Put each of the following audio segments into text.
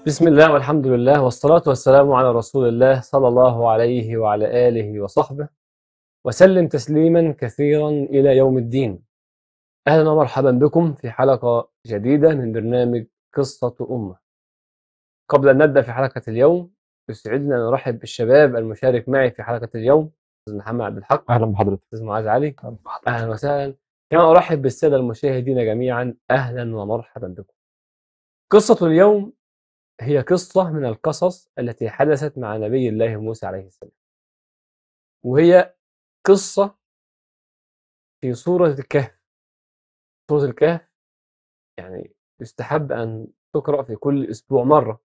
بسم الله والحمد لله والصلاة والسلام على رسول الله صلى الله عليه وعلى آله وصحبه وسلم تسليما كثيرا إلى يوم الدين أهلا ومرحبا بكم في حلقة جديدة من برنامج قصة أمة قبل أن نبدأ في حلقة اليوم يسعدنا أن نرحب بالشباب المشارك معي في حلقة اليوم أستاذ محمد عبد الحق اهلا بحضرتك أستاذ معاذ علي أهلا وسهلا كما أرحب بالسادة المشاهدين جميعا أهلا ومرحبا بكم قصة اليوم هي قصة من القصص التي حدثت مع نبي الله موسى عليه السلام وهي قصة في سورة الكهف سورة الكهف يعني يستحب أن تقرأ في كل أسبوع مرة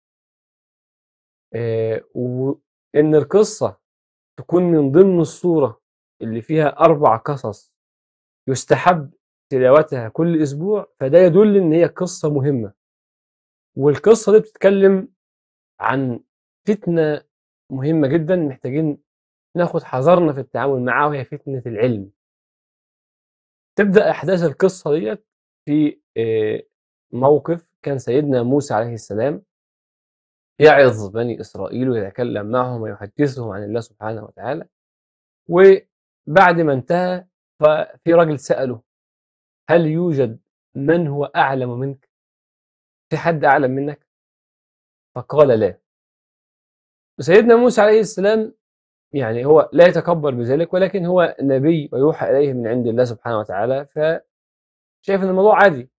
آه، وإن القصة تكون من ضمن السورة اللي فيها أربع قصص يستحب تلاوتها كل أسبوع فده يدل إن هي قصة مهمة والقصة دي بتتكلم عن فتنة مهمة جدا محتاجين ناخد حذرنا في التعامل معاها وهي فتنة العلم تبدأ أحداث القصة ديت في آه، موقف كان سيدنا موسى عليه السلام يعظ بني إسرائيل ويتكلم معهم ويحدثهم عن الله سبحانه وتعالى وبعد ما انتهى ففي راجل سأله هل يوجد من هو أعلم منك في حد أعلم منك فقال لا وسيدنا موسى عليه السلام يعني هو لا يتكبر بذلك ولكن هو نبي ويوحى إليه من عند الله سبحانه وتعالى فشايف أن الموضوع عادي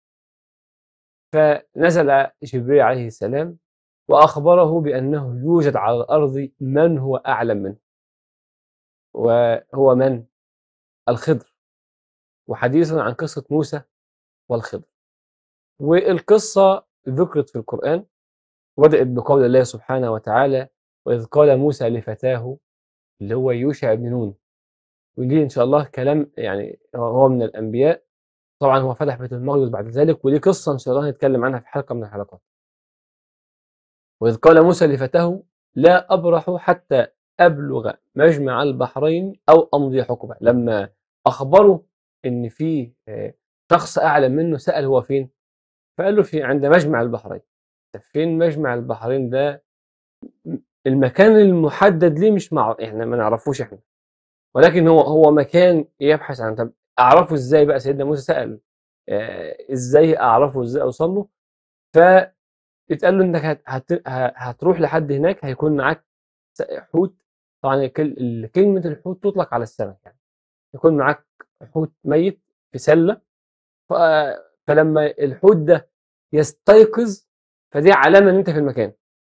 فنزل جبريل عليه السلام وأخبره بأنه يوجد على الأرض من هو أعلم منه وهو من؟ الخضر وحديث عن قصة موسى والخضر والقصة ذكرت في القرآن وبدأت بقول الله سبحانه وتعالى وإذ قال موسى لفتاه اللي هو يوشع بن نون ودي إن شاء الله كلام يعني هو من الأنبياء طبعا هو فتح بيت المقدس بعد ذلك ودي قصة إن شاء الله هنتكلم عنها في حلقة من الحلقات وإذ قال موسى لفتاه لا أبرح حتى أبلغ مجمع البحرين أو أمضي حقبة لما أخبروا إن في آه، شخص أعلم منه سأل هو فين فقال له في عند مجمع البحرين طب فين مجمع البحرين ده المكان المحدد ليه مش مع احنا ما نعرفوش احنا ولكن هو هو مكان يبحث عن طب اعرفه ازاي بقى سيدنا موسى سأل آه ازاي اعرفه ازاي اوصل له فاتقال له انك هت هت هتروح لحد هناك هيكون معاك حوت طبعا الكل- كلمة الحوت تطلق على السمك يعني يكون معاك حوت ميت في سلة ف- فلما الحوت ده يستيقظ فدي علامة ان انت في المكان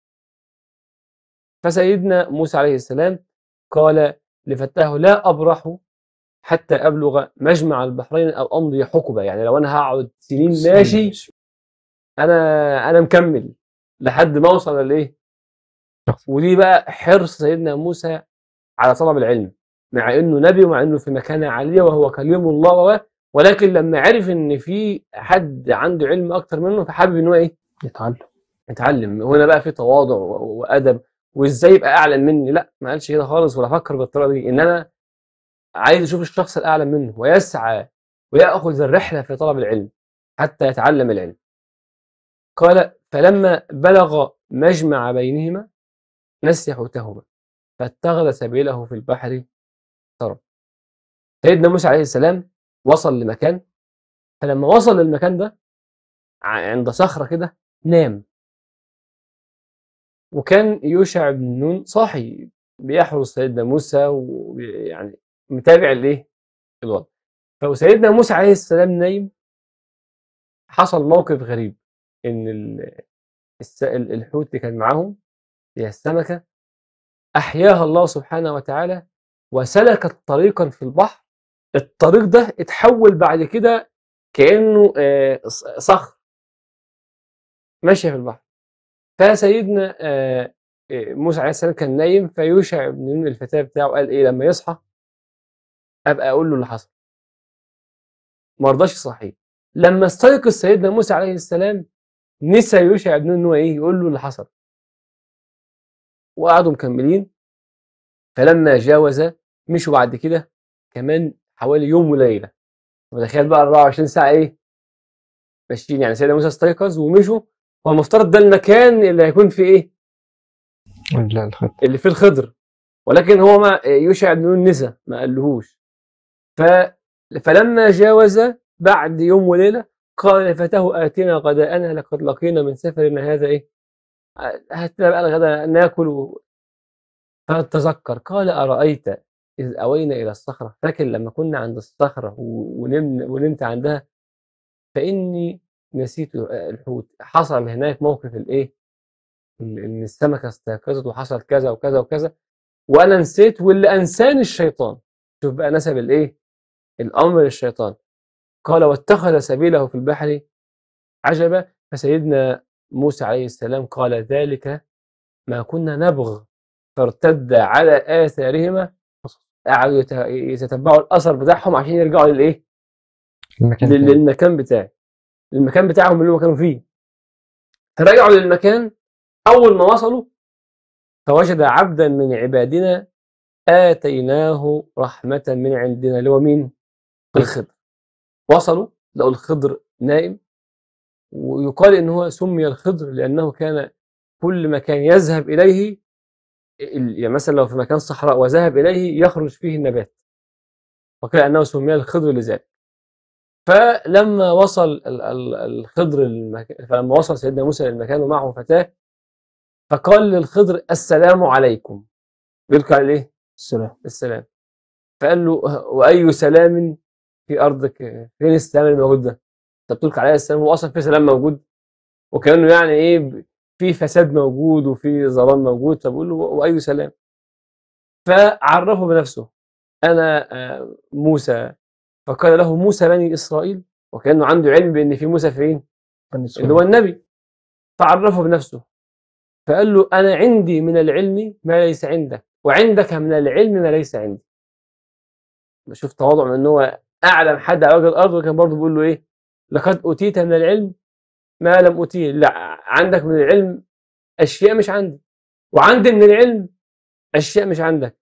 فسيدنا موسى عليه السلام قال لفتاه لا أبرح حتى أبلغ مجمع البحرين أو أمضي حقبة يعني لو أنا هقعد سنين ماشي أنا أنا مكمل لحد ما أوصل لإيه ودي بقى حرص سيدنا موسى على طلب العلم مع إنه نبي ومع إنه في مكانة عالية وهو كليم الله و- ولكن لما عرف إن في حد عنده علم أكتر منه فحابب إن هو إيه يتعلم اتعلم هنا بقى في تواضع و- وادب وازاي يبقى اعلم مني لا ما قالش كده خالص ولا فكر بالطريقه دي ان انا عايز اشوف الشخص الاعلم منه ويسعى وياخذ الرحله في طلب العلم حتى يتعلم العلم قال فلما بلغ مجمع بينهما نسي حوتهما فاتخذ سبيله في البحر سرب سيدنا موسى عليه السلام وصل لمكان فلما وصل للمكان ده ع- عند صخره كده نام وكان يوشع بن نون صاحي بيحرس سيدنا موسى ويعني متابع الايه الوضع فسيدنا موسى عليه السلام نايم حصل موقف غريب ان ال- الس- ال- الحوت اللي كان معاهم هي السمكه احياها الله سبحانه وتعالى وسلكت طريقا في البحر الطريق ده اتحول بعد كده كانه آه، ص- صخر ماشيه في البحر فسيدنا آه، آه، موسى عليه السلام كان نايم فيوشع بن نون الفتاه بتاعه قال ايه لما يصحى ابقى اقول له اللي حصل ما رضاش يصحيه لما استيقظ سيدنا موسى عليه السلام نسى يوشع بن نون ان هو ايه يقول له اللي حصل وقعدوا مكملين فلما جاوز مشوا بعد كده كمان حوالي يوم وليله متخيل بقى 24 ساعه ايه ماشيين يعني سيدنا موسى استيقظ ومشوا هو المفترض ده المكان اللي هيكون فيه ايه لا الخط اللي فيه الخضر ولكن هو ما يوشع بن نون نسى ما قالهوش ف فلما جاوز بعد يوم وليله قال لفتاه اتنا غداءنا لقد لقينا من سفرنا هذا ايه هات لنا بقى الغداء ناكل و... فتذكر قال ارايت اذ اوينا الى الصخره فاكر لما كنا عند الصخره و- ونمن ونمت عندها فاني نسيت الحوت حصل هناك موقف الايه ال- ان السمكه استيقظت وحصل كذا وكذا وكذا وانا نسيت واللي انساني الشيطان شوف بقى نسب الايه الامر للشيطان قال واتخذ سبيله في البحر عجبا فسيدنا موسى عليه السلام قال ذلك ما كنا نبغ فارتد على آثارهما قعدوا يت- يتتبعوا الأثر بتاعهم عشان يرجعوا للإيه؟ المكان لل- التاني. للمكان بتاعي المكان بتاعهم اللي هم كانوا فيه فرجعوا للمكان أول ما وصلوا فوجد عبدا من عبادنا آتيناه رحمة من عندنا اللي هو مين؟ الخضر وصلوا لقوا الخضر نائم ويقال إن هو سمي الخضر لأنه كان كل مكان يذهب إليه ال- يعني مثلا لو في مكان صحراء وذهب إليه يخرج فيه النبات وكان أنه سمي الخضر لذلك فلما وصل ال- ال- الخضر المكان فلما وصل سيدنا موسى للمكان ومعه فتاة فقال للخضر السلام عليكم بيلقى عليه السلام السلام فقال له واي سلام في ارضك فين السلام اللي موجود ده؟ انت بتلقى عليها السلام هو اصلا في سلام موجود وكانه يعني ايه ب- في فساد موجود وفي ظلام موجود فبقول له واي سلام فعرفه بنفسه انا آه، موسى فقال له موسى بني اسرائيل وكانه عنده علم بان في موسى فين؟ بني إسرائيل. اللي هو النبي فعرفه بنفسه فقال له أنا عندي من العلم ما ليس عندك وعندك من العلم ما ليس عندي بشوف تواضع من ان هو اعلم حد على وجه الارض وكان برضه بيقول له ايه لقد اوتيت من العلم ما لم اوتيه لا عندك من العلم اشياء مش عندي وعندي من العلم اشياء مش عندك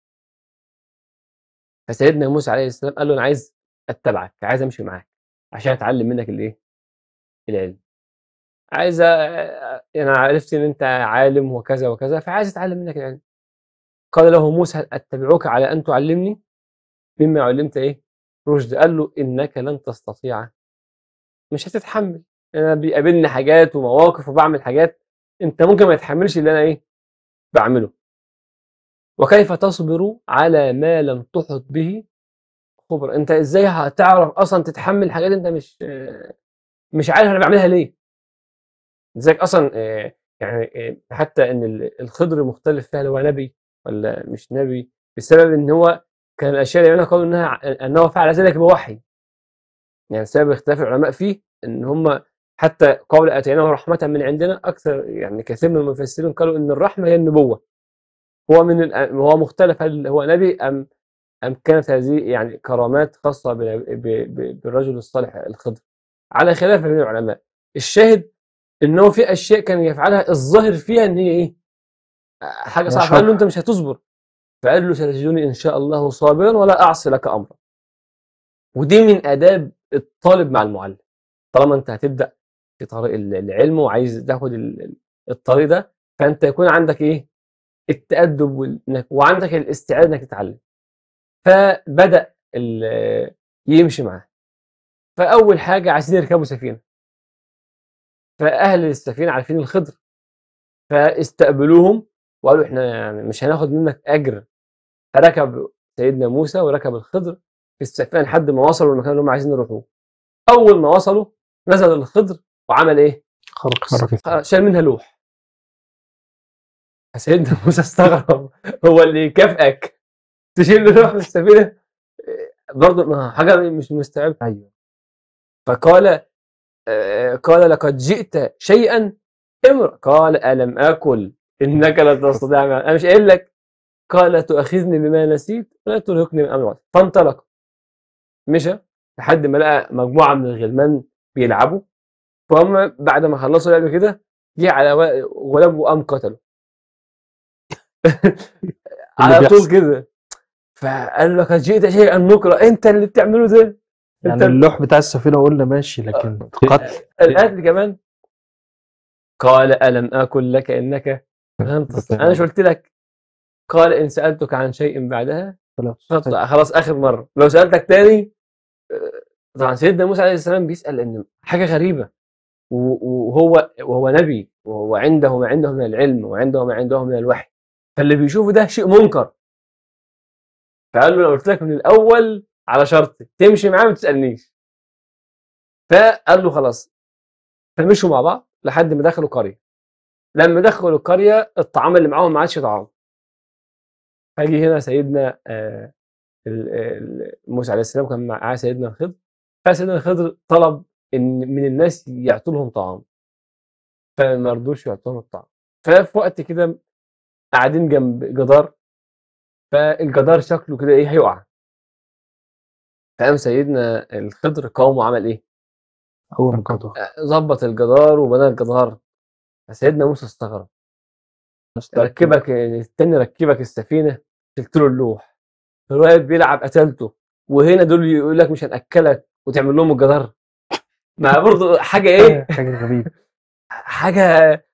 فسيدنا موسى عليه السلام قال له انا عايز اتبعك عايز امشي معاك عشان اتعلم منك الايه العلم عايز أ- انا عرفت ان انت عالم وكذا وكذا فعايز اتعلم منك العلم قال له موسى هل اتبعك على ان تعلمني مما علمت ايه رشد قال له انك لن تستطيع مش هتتحمل انا بيقابلني حاجات ومواقف وبعمل حاجات انت ممكن ما تتحملش اللي انا ايه بعمله وكيف تصبر على ما لم تحط به خبر انت ازاي هتعرف اصلا تتحمل حاجات انت مش مش عارف انا بعملها ليه ازيك اصلا آه، يعني آه، حتى ان ال- الخضر مختلف فيها هل هو نبي ولا مش نبي بسبب ان هو كان الاشياء اللي يعملها قالوا انها ع- انه فعل ذلك بوحي يعني سبب اختلاف العلماء فيه ان هم حتى قول اتيناه رحمه من عندنا اكثر يعني كثير من المفسرين قالوا ان الرحمه هي النبوه هو من الأ- هو مختلف هل هو نبي ام ام كانت هذه يعني كرامات خاصه بال- ب- ب- بالرجل الصالح الخضر على خلاف بين العلماء الشاهد ان هو في اشياء كان يفعلها الظاهر فيها ان هي ايه حاجه صعبه مشقة. قال له انت مش هتصبر فقال له ستجدني ان شاء الله صابرا ولا اعصي لك امرا ودي من اداب الطالب مع المعلم طالما انت هتبدا في طريق ال- العلم وعايز تاخد ال- ال- الطريق ده فانت يكون عندك ايه التادب وال- وعندك الاستعداد انك تتعلم فبدا ال- يمشي معاه فاول حاجه عايزين يركبوا سفينه فاهل السفينه عارفين الخضر فاستقبلوهم وقالوا احنا يعني مش هناخد منك اجر فركب سيدنا موسى وركب الخضر في السفينه لحد ما وصلوا المكان اللي هم عايزين يروحوه اول ما وصلوا نزل الخضر وعمل ايه؟ خرق السفينة. شال منها لوح فسيدنا موسى استغرب هو اللي يكافئك تشيل له لوح من السفينه برضه ما حاجه مش مستوعب ايوه فقال آه، قال لقد جئت شيئا امر قال الم اكل انك لا تستطيع معي. انا مش قايل لك قال تؤاخذني بما نسيت ولا ترهقني من امر الوقت فانطلق مشى لحد ما لقى مجموعه من الغلمان بيلعبوا فهم بعد ما خلصوا لعب كده جه على وا- غلام وقام قتله على طول بيحصل. كده فقال له لقد جئت شيئا نكرا انت اللي بتعمله ده يعني انت اللوح بتاع السفينة قلنا ماشي لكن قتل القتل كمان قال ألم أقل لك إنك لن تستطيع أنا مش قلت لك قال إن سألتك عن شيء بعدها فلا فاطلع خلاص آخر مرة لو سألتك تاني آه، طبعا سيدنا موسى عليه السلام بيسأل إن حاجة غريبة و- وهو وهو نبي وهو عنده ما عنده من العلم وعنده ما عنده من الوحي فاللي بيشوفه ده شيء منكر فقال له انا قلت لك من الاول على شرط تمشي معاه ما تسالنيش فقال له خلاص فمشوا مع بعض لحد ما دخلوا قريه لما دخلوا القريه الطعام اللي معاهم ما عادش طعام فجي هنا سيدنا آه، ال- ال- موسى عليه السلام كان معاه سيدنا الخضر فسيدنا الخضر طلب ان من الناس يعطوا لهم طعام فما رضوش يعطوا لهم الطعام ففي وقت كده قاعدين جنب جدار فالجدار شكله كده ايه هيقع فقام سيدنا الخضر قام وعمل ايه؟ أول ما قطع ظبط الجدار وبنى الجدار فسيدنا موسى استغرب ركبك التاني ركبك السفينه شلت له اللوح الواحد بيلعب قتلته وهنا دول يقول لك مش هناكلك وتعمل لهم الجدار ما برضه حاجه ايه حاجة غريبة حاجه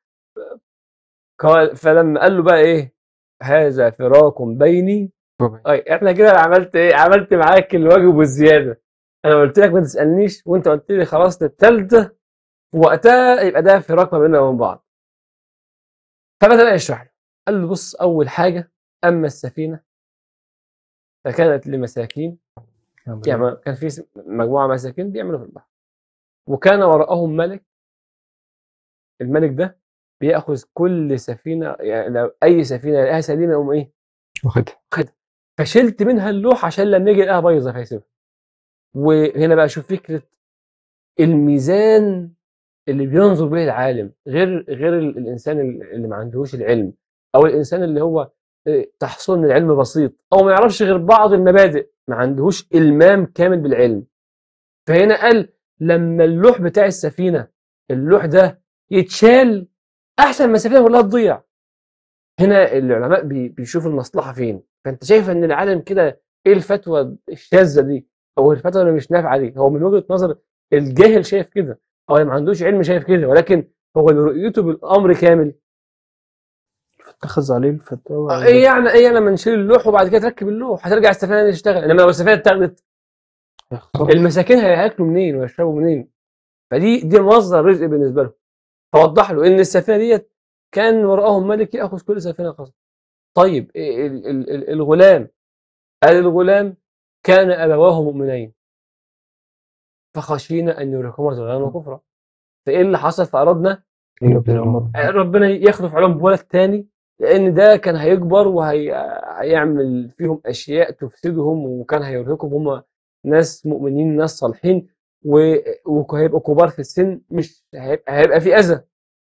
قال فلما قال له بقى ايه هذا فراق بيني اي احنا كده عملت ايه عملت معاك الواجب والزياده انا قلت لك ما تسالنيش وانت قلت لي خلاص الثالثه وقتها يبقى ده فراق ما بيننا وبين بعض فبدا يشرح له قال له بص اول حاجه اما السفينه فكانت لمساكين يعني كان في س- مجموعه مساكين بيعملوا في البحر وكان وراءهم ملك الملك ده بياخذ كل سفينه يعني لو اي سفينه يلاقيها سليمه يقوم ايه واخدها فشلت منها اللوح عشان لما يجي يلاقيها بايظه فيسيبها وهنا بقى شوف فكره الميزان اللي بينظر به العالم غير غير ال- الانسان ال- اللي ما عندهوش العلم او الانسان اللي هو آه، تحصل من العلم بسيط او ما يعرفش غير بعض المبادئ ما عندهوش المام كامل بالعلم فهنا قال لما اللوح بتاع السفينه اللوح ده يتشال احسن ما السفينه كلها تضيع هنا العلماء بي- بيشوفوا المصلحه فين فانت شايف ان العالم كده ايه الفتوى الشاذه دي او الفتوى اللي مش نافعه دي هو من وجهه نظر الجاهل شايف كده او اللي ما عندوش علم شايف كده ولكن هو اللي رؤيته بالامر كامل اتخذ عليه الفتوى ايه يعني ايه لما نشيل اللوح وبعد كده تركب اللوح هترجع السفينه تشتغل انما لو السفينه اتاخدت المساكين هياكلوا منين ويشربوا منين فدي دي مصدر رزق بالنسبه لهم فوضح له ان السفينه ديت كان وراءهم ملك ياخذ كل سفينه قصد طيب ال- ال- ال- الغلام قال الغلام كان ابواه مؤمنين فخشينا ان يرهقهما طغيانا وكفرا فايه اللي حصل فاردنا ربنا يخلف عليهم بولد تاني لان ده كان هيكبر وهيعمل فيهم اشياء تفسدهم وكان هيرهقهم هم ناس مؤمنين ناس صالحين و- وهيبقوا كبار في السن مش هيبقى, هيبقى في اذى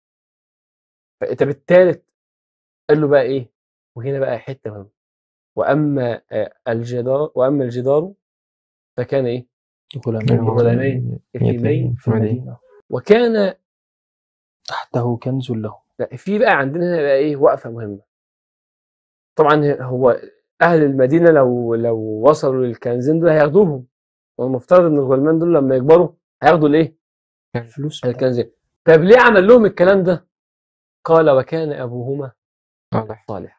طب التالت قال له بقى ايه وهنا بقى حته مهمه واما آه، الجدار واما الجدار فكان ايه غلامين يتيمين في المدينة وكان تحته كنز له لا في بقى عندنا هنا بقى ايه وقفه مهمه طبعا هو اهل المدينه لو لو وصلوا للكنزين دول هياخدوهم والمفترض ان الغلمان دول لما يكبروا هياخدوا الايه؟ فلوس الكنزين طب ليه عمل لهم الكلام ده؟ قال وكان ابوهما صالح صالح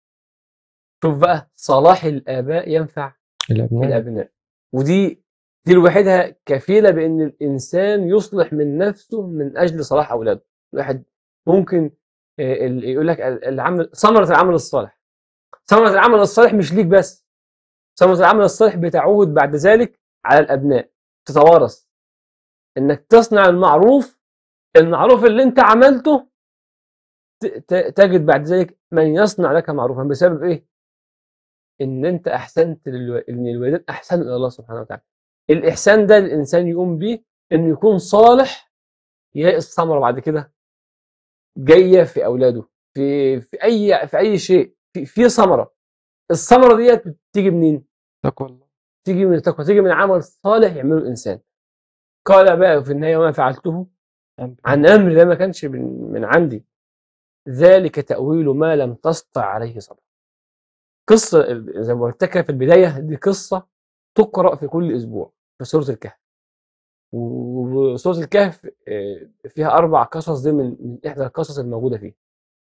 شوف بقى صلاح الاباء ينفع الأبناء الابناء ودي دي لوحدها كفيله بان الانسان يصلح من نفسه من اجل صلاح اولاده الواحد ممكن آه، ال- يقول لك ال- العمل ثمره العمل الصالح ثمره العمل الصالح مش ليك بس ثمره العمل الصالح بتعود بعد ذلك على الابناء تتوارث انك تصنع المعروف المعروف اللي انت عملته ت- ت- تجد بعد ذلك من يصنع لك معروفا بسبب ايه ان انت احسنت للو... ان الوالدين احسنوا الى الله سبحانه وتعالى الاحسان ده الانسان يقوم بيه انه يكون صالح يلاقي الثمره بعد كده جايه في اولاده في في اي في اي شيء في في ثمره الثمره ديت بتيجي منين؟ تقوى الله تيجي من التقوى تيجي من عمل صالح يعمله الانسان قال بقى في النهايه وما فعلته عن امر ده ما كانش من, من عندي ذلك تاويل ما لم تسطع عليه صبر قصه زي ما قلت لك في البدايه دي قصه تقرا في كل اسبوع في سوره الكهف وسوره الكهف آه، فيها اربع قصص دي من من احدى القصص الموجوده فيه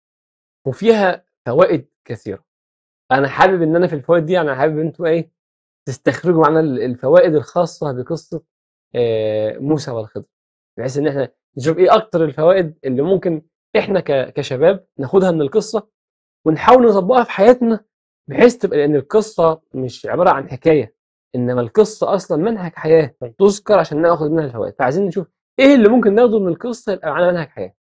وفيها فوائد كثيره انا حابب ان انا في الفوائد دي انا حابب انتوا ايه تستخرجوا معنا ال- الفوائد الخاصه بقصه آه، موسى والخضر بحيث ان احنا نشوف ايه اكتر الفوائد اللي ممكن احنا ك- كشباب ناخدها من القصه ونحاول نطبقها في حياتنا بحيث تبقى لان القصه مش عباره عن حكايه انما القصه اصلا منهج حياه تذكر عشان ناخد منها الفوائد فعايزين نشوف ايه اللي ممكن ناخده من القصه يبقى معانا منهج حياه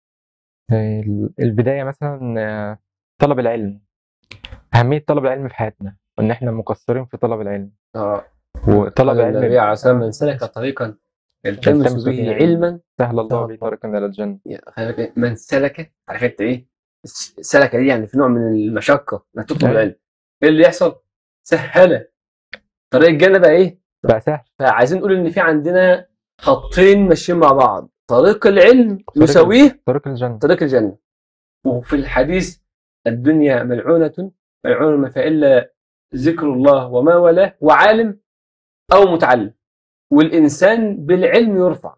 ال- البداية مثلا آه، طلب العلم أهمية طلب العلم في حياتنا وإن إحنا مقصرين في طلب العلم اه وطلب قال النبي العلم عليه الصلاه والسلام من سلك طريقا يلتمس يلتمس به به علما سهل الله سهل به الله. طريقا إلى الجنة يا- خلي بالك إيه؟ من سلك عارف انت ايه الس- سلك دي يعني في نوع من المشقه انك تطلب أيوة. العلم ايه اللي يحصل سهل طريق الجنه بقى ايه بقى سهل فعايزين نقول ان في عندنا خطين ماشيين مع بعض طريق العلم طريق- يساويه طريق الجنة طريق الجنه وفي الحديث الدنيا ملعونه ملعون ما فيها الا ذكر الله وما والاه وعالم او متعلم والانسان بالعلم يرفع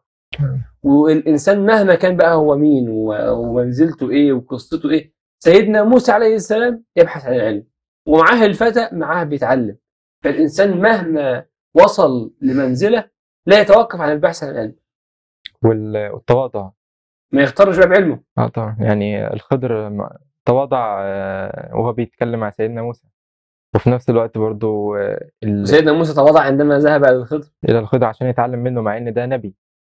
والانسان مهما كان بقى هو مين و- ومنزلته ايه وقصته ايه سيدنا موسى عليه السلام يبحث عن العلم ومعاه الفتى معاه بيتعلم فالانسان مهما وصل لمنزله لا يتوقف عن البحث عن العلم وال- والتواضع ما يختارش بقى بعلمه اه طبعا يعني الخضر م- تواضع آه، وهو بيتكلم مع سيدنا موسى وفي نفس الوقت برضو آه، ال- سيدنا موسى تواضع عندما ذهب الى الخضر إلى الخضر عشان يتعلم منه مع إن ده نبي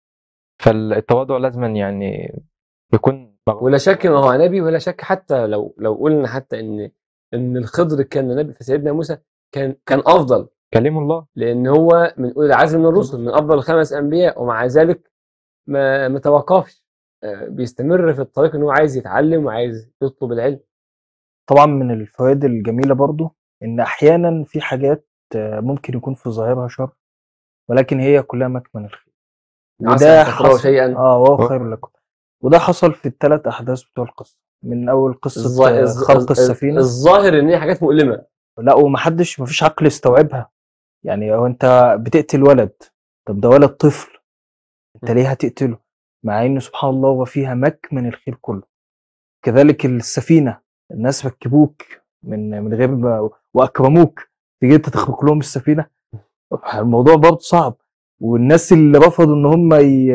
فالتواضع لازما يعني يكون مغ- ولا شك ما هو نبي ولا شك حتى لو لو قلنا حتى ان ان الخضر كان نبي فسيدنا موسى كان كان افضل كلم الله لان هو من اولي العزم من الرسل من افضل خمس انبياء ومع ذلك ما ما توقفش آه، بيستمر في الطريق ان هو عايز يتعلم وعايز يطلب العلم طبعا من الفوائد الجميلة برضو إن أحيانا في حاجات آه، ممكن يكون في ظاهرها شر ولكن هي كلها مكمن الخير عسى وده أن تكرهوا حصل شيئا اه وهو خير لكم وده حصل في الثلاث أحداث بتوع القصة من أول قصة الظا- آه، الظ- خلق الظ- السفينة الظاهر ان هي حاجات مؤلمه لا ومحدش مفيش عقل يستوعبها يعني هو انت بتقتل ولد طب ده ولد طفل انت ليه هتقتله مع ان سبحان الله وفيها مكمن الخير كله كذلك السفينه الناس ركبوك من من غير ما واكرموك تيجي انت تخرق لهم السفينه الموضوع برضه صعب والناس اللي رفضوا ان هم ي...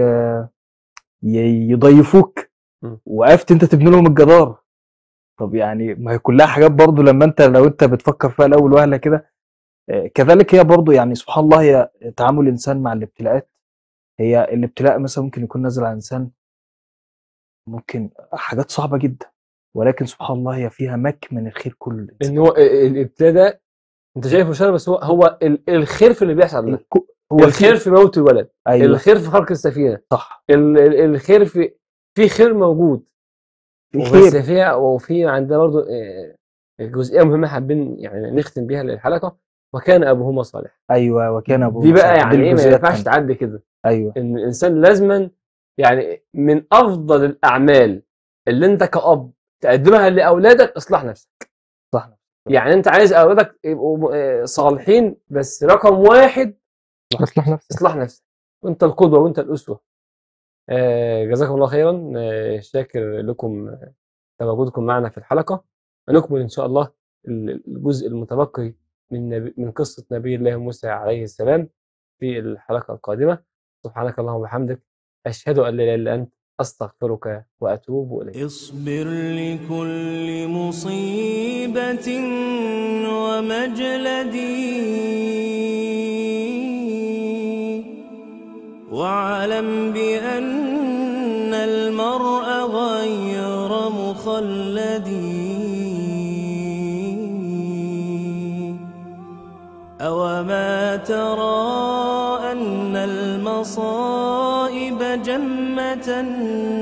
ي- يضيفوك م. وقفت انت تبني لهم الجدار طب يعني ما هي كلها حاجات برضه لما انت لو انت بتفكر فيها الاول وهله كده آه، كذلك هي برضه يعني سبحان الله هي تعامل الانسان مع الابتلاءات هي الابتلاء مثلا ممكن يكون نازل على انسان ممكن حاجات صعبه جدا ولكن سبحان الله هي فيها مكمن الخير كله للإنسان. ان هو الابتلاء ده انت شايفه شر بس هو هو ال- الخير في اللي بيحصل ده الك- هو الخير في موت الولد ايوه الخير في خلق السفينه صح ال- ال- الخير في في خير موجود في بس خير فيها وفي عندنا برضو آه، جزئيه مهمه حابين يعني نختم بيها الحلقه وكان ابوهما صالح ايوه وكان ابوه دي بقى صالح. يعني ايه ما الجزئية ينفعش التانية. تعدي كده ايوه ان الانسان لازما يعني من افضل الاعمال اللي انت كأب تقدمها لاولادك اصلاح نفسك صح يعني انت عايز اولادك يبقوا آه، صالحين بس رقم واحد اصلح نفسك اصلاح نفسك وانت القدوه وانت الاسوه آه، جزاكم الله خيرا آه، شاكر لكم آه، تواجدكم معنا في الحلقه ونكمل ان شاء الله ال- الجزء المتبقي من نبي من قصه نبي الله موسى عليه السلام في الحلقه القادمه سبحانك اللهم وبحمدك اشهد ان لا اله الا انت استغفرك واتوب اليك اصبر لكل مصيبة ومجلدي واعلم بأن المرء غير مخلدي أوما ترى أن المصائب جمة